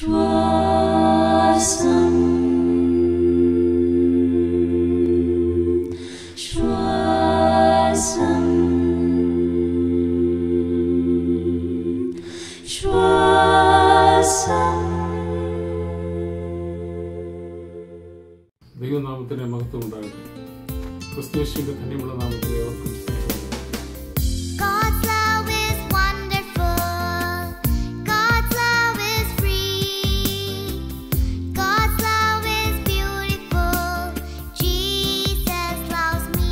ശ്വാസം ശ്വാസം ശ്വാസം ദൈവനാമത്തിന് മഹത്വം ഉണ്ടാകട്ടെ ക്രിസ്തുവേശുവിന്റെ ധന്യമുള്ള നാമത്തിൽ ഏവർക്കും സ്നേഹം. God's love is wonderful. God's love is free. God's love is beautiful. Jesus loves me.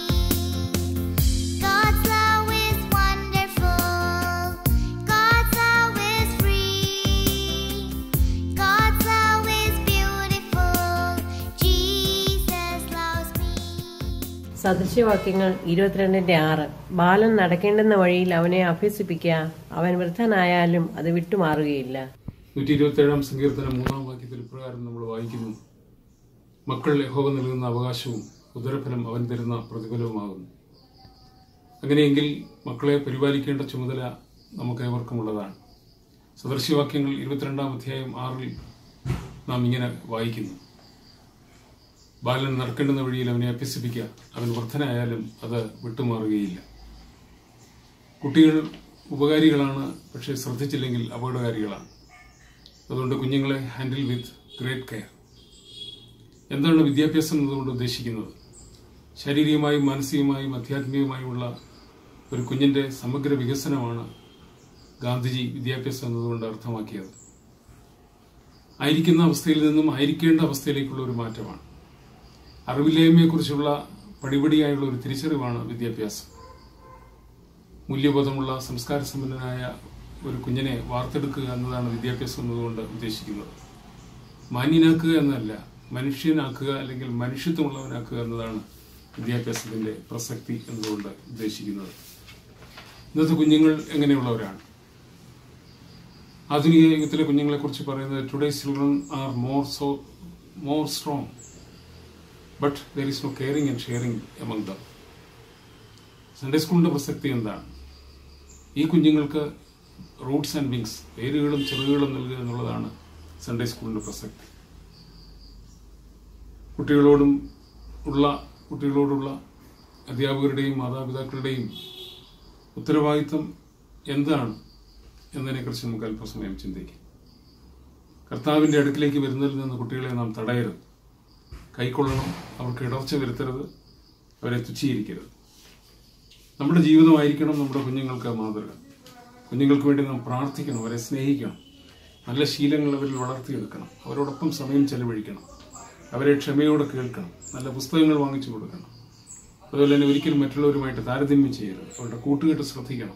God's love is wonderful. God's love is free. God's love is beautiful. Jesus loves me. സദൃശ്യവാക്യങ്ങൾ ഇരുപത്തിരണ്ടിന്റെ ആറ് ബാലൻ നടക്കേണ്ടുന്ന വഴിയിൽ അവനെ അഭ്യസിപ്പിക്കുക അവൻ വൃദ്ധനായാലും അത് വിട്ടുമാറുകയില്ല നൂറ്റി ഇരുപത്തേഴാം സങ്കീർത്തനം മൂന്നാം വാക്യത്തിൽ ഇപ്രകാരം നമ്മൾ വായിക്കുന്നു മക്കൾ യഹോവ നൽകുന്ന അവകാശവും ഉദരഫലം അവൻ തരുന്ന പ്രതിഫലവുമാകുന്നു അങ്ങനെയെങ്കിൽ മക്കളെ പരിപാലിക്കേണ്ട ചുമതല നമുക്ക് ഏവർക്കുമുള്ളതാണ് സദൃശ്യവാക്യങ്ങൾ ഇരുപത്തിരണ്ടാം അധ്യായം ആറിൽ നാം ഇങ്ങനെ വായിക്കുന്നു ബാലൻ നടക്കേണ്ടുന്ന വഴിയിൽ അവനെ അഭ്യസിപ്പിക്കുക അവൻ വൃദ്ധനായാലും അത് വിട്ടുമാറുകയില്ല കുട്ടികൾ ഉപകാരികളാണ് പക്ഷേ ശ്രദ്ധിച്ചില്ലെങ്കിൽ അപകടകാരികളാണ് അതുകൊണ്ട് കുഞ്ഞുങ്ങളെ ഹാൻഡിൽ വിത്ത് ഗ്രേറ്റ് കെയർ എന്താണ് വിദ്യാഭ്യാസം എന്നതുകൊണ്ട് ഉദ്ദേശിക്കുന്നത് ശാരീരികമായും മാനസികമായും ആധ്യാത്മികമായുമുള്ള ഒരു കുഞ്ഞിന്റെ സമഗ്ര വികസനമാണ് ഗാന്ധിജി വിദ്യാഭ്യാസം എന്നതുകൊണ്ട് അർത്ഥമാക്കിയത് ആയിരിക്കുന്ന അവസ്ഥയിൽ നിന്നും ആയിരിക്കേണ്ട അവസ്ഥയിലേക്കുള്ള ഒരു മാറ്റമാണ് അറിവില്ലായ്മയെക്കുറിച്ചുള്ള പടിപടിയായുള്ള ഒരു തിരിച്ചറിവാണ് വിദ്യാഭ്യാസം മൂല്യബോധമുള്ള സംസ്കാര സമ്പന്നനായ ഒരു കുഞ്ഞിനെ വാർത്തെടുക്കുക എന്നതാണ് വിദ്യാഭ്യാസം എന്നതുകൊണ്ട് ഉദ്ദേശിക്കുന്നത് മാന്യനാക്കുക എന്നല്ല മനുഷ്യനാക്കുക അല്ലെങ്കിൽ മനുഷ്യത്വമുള്ളവനാക്കുക എന്നതാണ് വിദ്യാഭ്യാസത്തിന്റെ പ്രസക്തി എന്നതുകൊണ്ട് ഉദ്ദേശിക്കുന്നത് ഇന്നത്തെ കുഞ്ഞുങ്ങൾ എങ്ങനെയുള്ളവരാണ് ആധുനിക യുഗത്തിലെ കുഞ്ഞുങ്ങളെ കുറിച്ച് പറയുന്നത് today's children are more so more strong but there is no caring and sharing among them Sunday സ്കൂളിന്റെ പ്രസക്തി എന്താണ് ഈ കുഞ്ഞുങ്ങൾക്ക് റൂട്ട്സ് ആൻഡ് വിങ്സ് പേരുകളും ചെറുകുകളും നൽകുക എന്നുള്ളതാണ് സൺഡേ സ്കൂളിന്റെ പ്രസക്തി കുട്ടികളോടും ഉള്ള കുട്ടികളോടുള്ള അധ്യാപകരുടെയും മാതാപിതാക്കളുടെയും ഉത്തരവാദിത്വം എന്താണ് എന്നതിനെക്കുറിച്ച് നമുക്ക് അല്പസമയം ചിന്തിക്കാം കർത്താവിന്റെ അടുക്കിലേക്ക് വരുന്നതിൽ നിന്ന് കുട്ടികളെ നാം തടയരുത് കൈക്കൊള്ളണം അവർക്ക് ഇടർച്ച വരുത്തരുത് അവരെ തുച്ഛീകരിക്കരുത് നമ്മുടെ ജീവിതമായിരിക്കണം നമ്മുടെ കുഞ്ഞുങ്ങൾക്ക് മാതൃക കുഞ്ഞുങ്ങൾക്ക് വേണ്ടി നാം പ്രാർത്ഥിക്കണം അവരെ സ്നേഹിക്കണം നല്ല ശീലങ്ങൾ അവരിൽ വളർത്തിയെടുക്കണം അവരോടൊപ്പം സമയം ചെലവഴിക്കണം അവരെ ക്ഷമയോടെ കേൾക്കണം നല്ല പുസ്തകങ്ങൾ വാങ്ങിച്ചു കൊടുക്കണം അതുപോലെ തന്നെ ഒരിക്കലും മറ്റുള്ളവരുമായിട്ട് താരതമ്യം ചെയ്യരുത് അവരുടെ കൂട്ടുകെട്ട് ശ്രദ്ധിക്കണം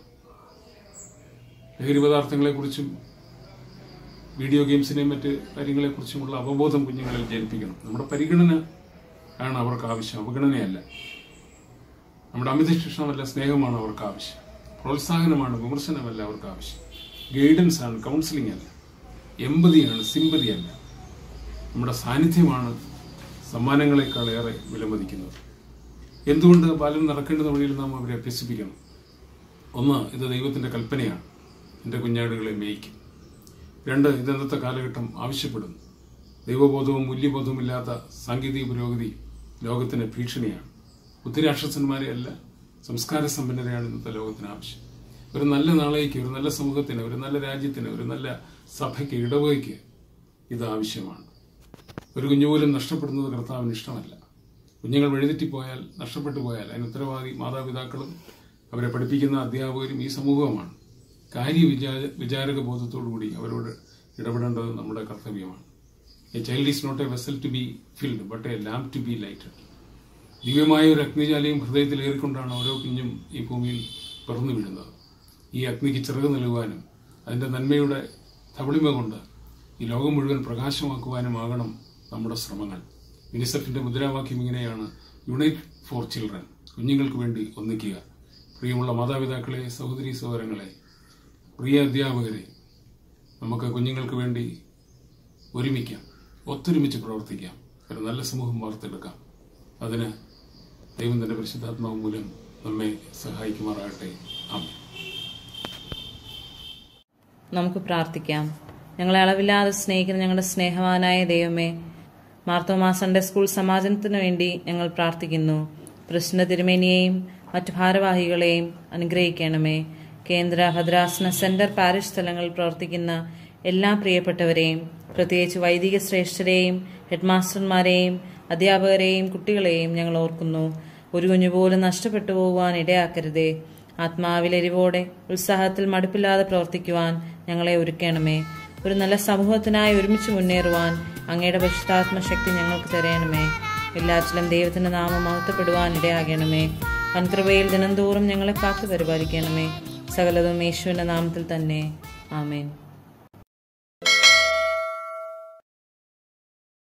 ലഹരി പദാർത്ഥങ്ങളെക്കുറിച്ചും വീഡിയോ ഗെയിംസിനെയും മറ്റ് കാര്യങ്ങളെക്കുറിച്ചുമുള്ള അവബോധം കുഞ്ഞുങ്ങളിൽ ജനിപ്പിക്കണം നമ്മുടെ പരിഗണന ആണ് അവർക്ക് ആവശ്യം അവഗണനയല്ല നമ്മുടെ അമിത ശിക്ഷണമല്ല സ്നേഹമാണ് അവർക്ക് ആവശ്യം പ്രോത്സാഹനമാണ് വിമർശനമല്ല അവർക്ക് ആവശ്യം ഗൈഡൻസ് ആണ് കൗൺസിലിംഗ് അല്ല എമ്പതിയാണ് സിമ്പതി അല്ല നമ്മുടെ സാന്നിധ്യമാണ് സമ്മാനങ്ങളെക്കാളേറെ വിലമതിക്കുന്നത് എന്തുകൊണ്ട് ബാലൻ നടക്കേണ്ടുന്ന വഴിയിൽ നാം അവരെ അഭ്യസിപ്പിക്കണം ഒന്ന് ഇത് ദൈവത്തിന്റെ കൽപ്പനയാണ് എൻ്റെ കുഞ്ഞാടുകളെ മേയ്ക്കും രണ്ട് ഇത് ഇന്നത്തെ കാലഘട്ടം ആവശ്യപ്പെടുന്നു ദൈവബോധവും മൂല്യബോധവും ഇല്ലാത്ത സാങ്കേതിക പുരോഗതി ലോകത്തിന് ഭീഷണിയാണ് ബുദ്ധിരാക്ഷസന്മാരെ അല്ല സംസ്കാര സമ്പന്നരെയാണ് ഇന്നത്തെ ലോകത്തിന് ആവശ്യം ഒരു നല്ല നാളേക്ക് ഒരു നല്ല സമൂഹത്തിന് ഒരു നല്ല രാജ്യത്തിന് ഒരു നല്ല സഭയ്ക്ക് ഇടവകയ്ക്ക് ഇത് ആവശ്യമാണ് ഒരു കുഞ്ഞുപോലും നഷ്ടപ്പെടുന്നത് കർത്താവിന് ഇഷ്ടമല്ല കുഞ്ഞുങ്ങൾ വഴിതെറ്റിപ്പോയാൽ നഷ്ടപ്പെട്ടു പോയാൽ അതിന് ഉത്തരവാദി മാതാപിതാക്കളും അവരെ പഠിപ്പിക്കുന്ന അധ്യാപകരും ഈ സമൂഹവുമാണ് കാര്യ വിചാര വിചാരക ബോധത്തോടുകൂടി അവരോട് ഇടപെടേണ്ടത് നമ്മുടെ കർത്തവ്യമാണ് a child is not a vessel to be filled but a lamp to be lighted ദിവ്യമായ ഒരു അഗ്നിജാലയും ഹൃദയത്തിൽ ഏറിക്കൊണ്ടാണ് ഓരോ കുഞ്ഞും ഈ ഭൂമിയിൽ പിറന്നു വീഴുന്നത് ഈ അഗ്നിക്ക് ചിറക് നൽകുവാനും അതിന്റെ നന്മയുടെ തവളിമ കൊണ്ട് ഈ ലോകം മുഴുവൻ പ്രകാശമാക്കുവാനുമാകണം നമ്മുടെ ശ്രമങ്ങൾ യുനിസെഫിന്റെ മുദ്രാവാക്യം ഇങ്ങനെയാണ് യുണൈറ്റ് ഫോർ ചിൽഡ്രൻ കുഞ്ഞുങ്ങൾക്ക് വേണ്ടി ഒന്നിക്കുക പ്രിയമുള്ള മാതാപിതാക്കളെ സഹോദരി സഹോദരങ്ങളെ പ്രിയ അധ്യാപകരെ നമുക്ക് കുഞ്ഞുങ്ങൾക്ക് വേണ്ടി ഒരുമിക്കാം ഒത്തൊരുമിച്ച് പ്രവർത്തിക്കാം ഒരു നല്ല സമൂഹം വാർത്തെടുക്കാം അതിന് ദൈവം തന്റെ പരിശുദ്ധാത്മാവ് മൂലം നമ്മെ സഹായിക്കുമാറാകട്ടെ ആമേൻ നമുക്ക് പ്രാർത്ഥിക്കാം ഞങ്ങളെ അളവില്ലാതെ സ്നേഹിക്കുന്ന ഞങ്ങളുടെ സ്നേഹവാനായ ദൈവമേ മാർത്തോമാ സൺഡേ സ്കൂൾ സമാജനത്തിനു വേണ്ടി ഞങ്ങൾ പ്രാർത്ഥിക്കുന്നു പ്രശ്ന തിരുമേനിയെയും മറ്റു ഭാരവാഹികളെയും അനുഗ്രഹിക്കണമേ കേന്ദ്ര ഭദ്രാസന സെന്റർ പാരിഷ് സ്ഥലങ്ങളിൽ പ്രവർത്തിക്കുന്ന എല്ലാ പ്രിയപ്പെട്ടവരെയും പ്രത്യേകിച്ച് വൈദിക ശ്രേഷ്ഠരെയും ഹെഡ്മാസ്റ്റർമാരെയും അധ്യാപകരെയും കുട്ടികളെയും ഞങ്ങൾ ഓർക്കുന്നു ഒരു കുഞ്ഞു പോലും നഷ്ടപ്പെട്ടു പോകുവാൻ ഇടയാക്കരുതേ ആത്മാവിൽ എരിവോടെ ഉത്സാഹത്തിൽ മടുപ്പില്ലാതെ പ്രവർത്തിക്കുവാൻ ഞങ്ങളെ ഒരുക്കണമേ ഒരു നല്ല സമൂഹത്തിനായി ഒരുമിച്ച് മുന്നേറുവാൻ അങ്ങയുടെ പരിശുദ്ധാത്മശക്തി ഞങ്ങൾക്ക് തരയണമേ എല്ലാറ്റിലും ദൈവത്തിന്റെ നാമം മഹത്വപ്പെടുവാൻ ഇടയാകണമേ വൻകൃപയിൽ ദിനംതോറും ഞങ്ങളെ കാത്തു പരിപാലിക്കണമേ സകലതും യേശുവിന്റെ നാമത്തിൽ തന്നെ ആമേൻ